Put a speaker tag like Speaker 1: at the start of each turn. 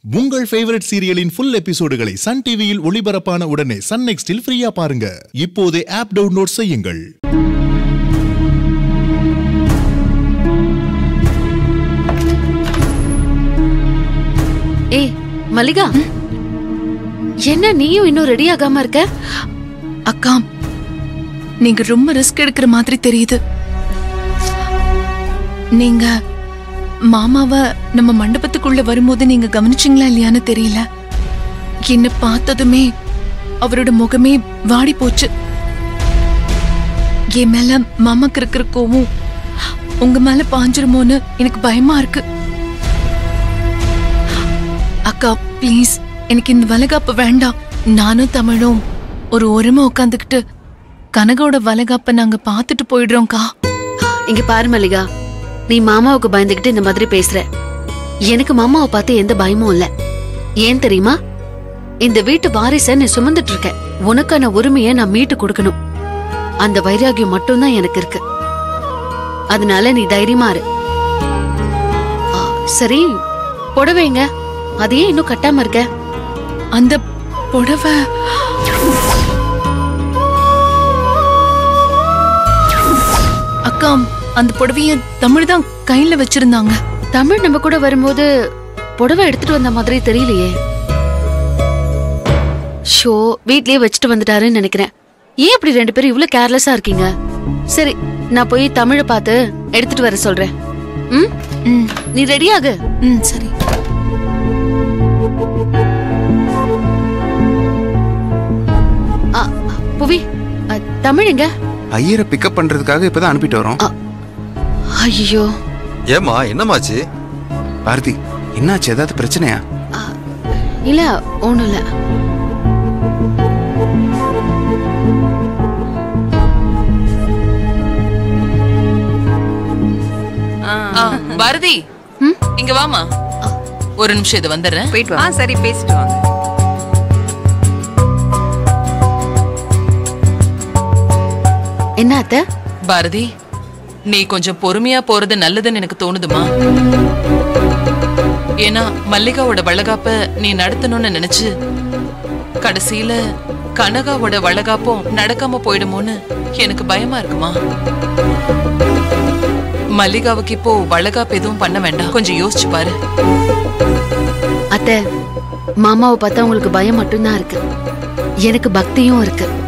Speaker 1: உங்கள் ஃபேவரட் சீரியலின் ஃபுல் எபிசோடுகளை சன் டிவியில் ஒளிபரப்பான உடனே சன் நெக்ஸ்டில் ஃப்ரீயா பாருங்க இப்போதே ஆப் டவுன்லோட் செய்யுங்கள்
Speaker 2: ஏய் மல்லிகா என்ன நீயும் இன்னும் ரெடி ஆகாம இருக்க
Speaker 3: அக்கா நீங்க ரொம்ப ரிஸ்க் எடுக்கிற மாதிரி தெரியுது நீங்க மாமாவ நம்ம மண்டபத்துக்குள்ள வரும்போது நீங்க கவனிச்சீங்களா இல்லையான்னு தெரியல என்ன பார்த்ததுமே அவரோட முகமே வாடி போச்சு என் மேல மாமாக்கு இருக்கிற கோவம் உங்க மேல பாஞ்சிருமோன்னு எனக்கு பயமா இருக்கு அக்கா ப்ளீஸ் எனக்கு இந்த வளகாப்பு வேண்டாம் நானும் தமிழும் ஒரு ஓரமா உட்காந்துக்கிட்டு கனகோட வளகாப்ப நாங்க பார்த்துட்டு போயிடுறோம்க்கா
Speaker 2: இங்க பாரு மல்லிகா நீ மாமாவுக்கு பயந்துகிட்டு இந்த மாதிரி பேசுற எனக்கு மாமாவை பார்த்து எந்த பயமும் இல்ல ஏன் தெரியுமா இந்த வீட்டு வாரிச நீ சுமந்துட்டு இருக்க உனக்கான உரிமையை நான் மீட்டு கொடுக்கணும் அந்த வைராகியம் மட்டும்தான் எனக்கு இருக்கு அதனால நீ தைரியமா இரு ஆ, சரி புடவைங்க அதையே இன்னும் கட்டாம இருக்க
Speaker 3: அந்த புடவை அக்கா அந்த புடவைய தமிழ் தான் கையில வச்சிருந்தாங்க
Speaker 2: தமிழ் நம்ம கூட வரும்போது புடவை எடுத்துட்டு வந்த மாதிரி தெரியலையே ஷோ வீட்லயே வச்சுட்டு வந்துட்டாருன்னு நினைக்கிறேன் ஏன் இப்படி ரெண்டு பேரும் இவ்ளோ கேர்லெஸ்ஸா இருக்கீங்க சரி நான் போய் தமிழை பார்த்து எடுத்துட்டு வர சொல்றேன் ம்
Speaker 3: ம்
Speaker 2: நீ ரெடியாகு
Speaker 3: ம் சரி
Speaker 2: ஆ, புவி அ, தமிழ் எங்க
Speaker 4: ஐயரை பிக்கப் பண்றதுக்காக இப்பதான் அனுப்பிட்டு வரோம்
Speaker 2: ஐயோ
Speaker 5: ஏமா என்னமாச்சு
Speaker 4: பாரதி என்னாச்சு ஏதாவது பிரச்சனையா
Speaker 2: இல்ல ஒண்ணும் இல்ல
Speaker 6: ஆ, பாரதி இங்க வாமா ஒரு நிமிஷம் இது வந்துடுறேன்
Speaker 7: போயிட்டு வா சரி பேசிட்டு வாங்க
Speaker 2: என்ன அத்தை
Speaker 6: பாரதி நீ கொஞ்சம் பொறுமையா போறது நல்லதுன்னு எனக்கு தோணுதுமா ஏன்னா மல்லிகாவோட வளகாப்ப நீ நடத்தணும்னு நினைச்சு கடைசியில கனகாவோட வளகாப்பும் நடக்காம போயிடுமோன்னு எனக்கு பயமா இருக்குமா மல்லிகாவுக்கு இப்போ வளகாப்பு எதுவும் பண்ண வேண்டாம் கொஞ்சம் யோசிச்சு பாரு
Speaker 2: அத்தை மாமாவை பார்த்தா உங்களுக்கு பயம் மட்டும்தான் இருக்கு எனக்கு பக்தியும் இருக்கு